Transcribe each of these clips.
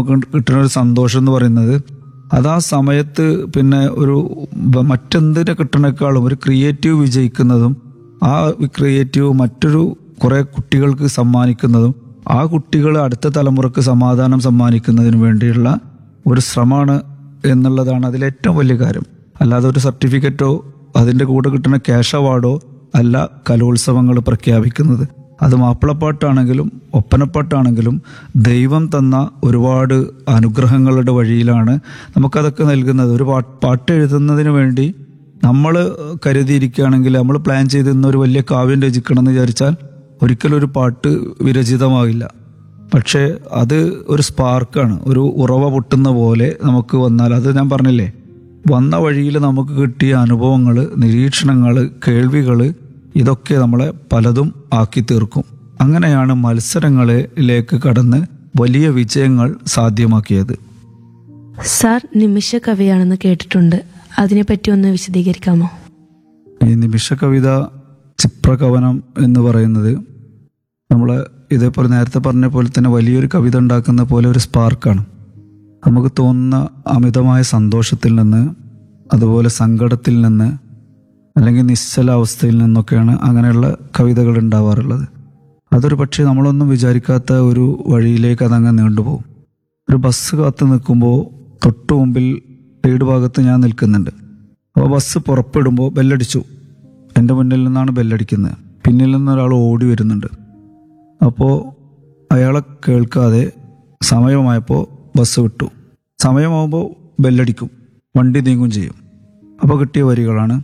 നമുക്ക് കിട്ടുന്ന ഒരു സന്തോഷം എന്ന് പറയുന്നത് അത് ആ സമയത്ത് പിന്നെ ഒരു ബ- മറ്റെന്തിനെ കിട്ടണേക്കാളും ഒരു ക്രിയേറ്റീവ് വിജയിക്കുന്നതും ആ ക്രിയേറ്റീവ് മറ്റൊരു കുറെ കുട്ടികൾക്ക് സമ്മാനിക്കുന്നതും ആ കുട്ടികൾ അടുത്ത തലമുറക്ക് സമാധാനം സമ്മാനിക്കുന്നതിന് വേണ്ടിയുള്ള ഒരു ശ്രമമാണ് എന്നുള്ളതാണ് അതിലേറ്റവും വലിയ കാര്യം അല്ലാതെ ഒരു സർട്ടിഫിക്കറ്റോ അതിൻ്റെ കൂടെ കിട്ടുന്ന ക്യാഷ് അവാർഡോ അല്ല കലോത്സവങ്ങൾ പ്രഖ്യാപിക്കുന്നത് അത് മാപ്പിളപ്പാട്ടാണെങ്കിലും ഒപ്പനപ്പാട്ടാണെങ്കിലും ദൈവം തന്ന ഒരുപാട് അനുഗ്രഹങ്ങളുടെ വഴിയിലാണ് നമുക്കതൊക്കെ നൽകുന്നത് ഒരു പാട്ട് പാട്ട് എഴുതുന്നതിന് വേണ്ടി നമ്മൾ കരുതിയിരിക്കുകയാണെങ്കിൽ നമ്മൾ പ്ലാൻ ചെയ്തിരുന്ന ഒരു വലിയ കാവ്യം രചിക്കണം എന്ന് വിചാരിച്ചാൽ ഒരിക്കലും ഒരു പാട്ട് വിരചിതമാകില്ല പക്ഷേ അത് ഒരു സ്പാർക്കാണ് ഒരു ഉറവ പൊട്ടുന്ന പോലെ നമുക്ക് വന്നാൽ അത് ഞാൻ പറഞ്ഞില്ലേ വന്ന വഴിയിൽ നമുക്ക് കിട്ടിയ അനുഭവങ്ങൾ നിരീക്ഷണങ്ങൾ കേൾവികൾ ഇതൊക്കെ നമ്മളെ പലതും ആക്കി തീർക്കും അങ്ങനെയാണ് മത്സരങ്ങളിലേക്ക് കടന്ന് വലിയ വിജയങ്ങൾ സാധ്യമാക്കിയത് സാർ നിമിഷ കവിയാണെന്ന് കേട്ടിട്ടുണ്ട് അതിനെപ്പറ്റി ഒന്ന് വിശദീകരിക്കാമോ ഈ നിമിഷ കവിത ചിപ്രകവനം എന്ന് പറയുന്നത് നമ്മൾ ഇതേപോലെ നേരത്തെ പറഞ്ഞ പോലെ തന്നെ വലിയൊരു കവിത ഉണ്ടാക്കുന്ന പോലെ ഒരു സ്പാർക്കാണ് നമുക്ക് തോന്നുന്ന അമിതമായ സന്തോഷത്തിൽ നിന്ന് അതുപോലെ സങ്കടത്തിൽ നിന്ന് അല്ലെങ്കിൽ നിശ്ചലാവസ്ഥയിൽ നിന്നൊക്കെയാണ് അങ്ങനെയുള്ള കവിതകൾ ഉണ്ടാവാറുള്ളത് അതൊരു പക്ഷേ നമ്മളൊന്നും വിചാരിക്കാത്ത ഒരു വഴിയിലേക്ക് അതങ്ങ് നീണ്ടുപോകും ഒരു ബസ് കാത്ത് നിൽക്കുമ്പോൾ തൊട്ടു മുമ്പിൽ സൈഡ് ഭാഗത്ത് ഞാൻ നിൽക്കുന്നുണ്ട് അപ്പോൾ ബസ് പുറപ്പെടുമ്പോൾ ബെല്ലടിച്ചു എൻ്റെ മുന്നിൽ നിന്നാണ് ബെല്ലടിക്കുന്നത് പിന്നിൽ നിന്ന് ഒരാൾ ഓടി വരുന്നുണ്ട് അപ്പോൾ അയാളെ കേൾക്കാതെ സമയമായപ്പോൾ ബസ് വിട്ടു സമയമാകുമ്പോൾ ബെല്ലടിക്കും വണ്ടി നീങ്ങും ചെയ്യും അപ്പോൾ കിട്ടിയ വരികളാണ്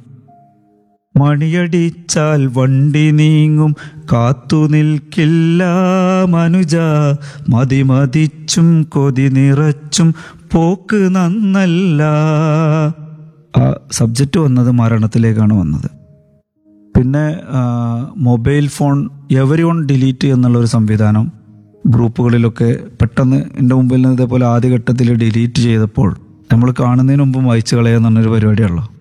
മണിയടിച്ചാൽ വണ്ടി നീങ്ങും കാത്തു നിൽക്കില്ല മനുജ മതിമതിച്ചും കൊതി നിറച്ചും പോക്ക് നന്നല്ല ആ സബ്ജക്റ്റ് വന്നത് മരണത്തിലേക്കാണ് വന്നത് പിന്നെ ആ, mobile phone everyone delete എന്നുള്ള ഒരു സംവിധാനം ഗ്രൂപ്പുകളിലൊക്കെ പെട്ടെന്ന് എൻ്റെ മുമ്പിൽ നിന്ന് ഇതേപോലെ ആദ്യഘട്ടത്തിൽ ഡിലീറ്റ് ചെയ്തപ്പോൾ നമ്മൾ കാണുന്നതിന് മുമ്പ് വായിച്ചു കളയുക എന്നൊരു പരിപാടിയാണല്ലോ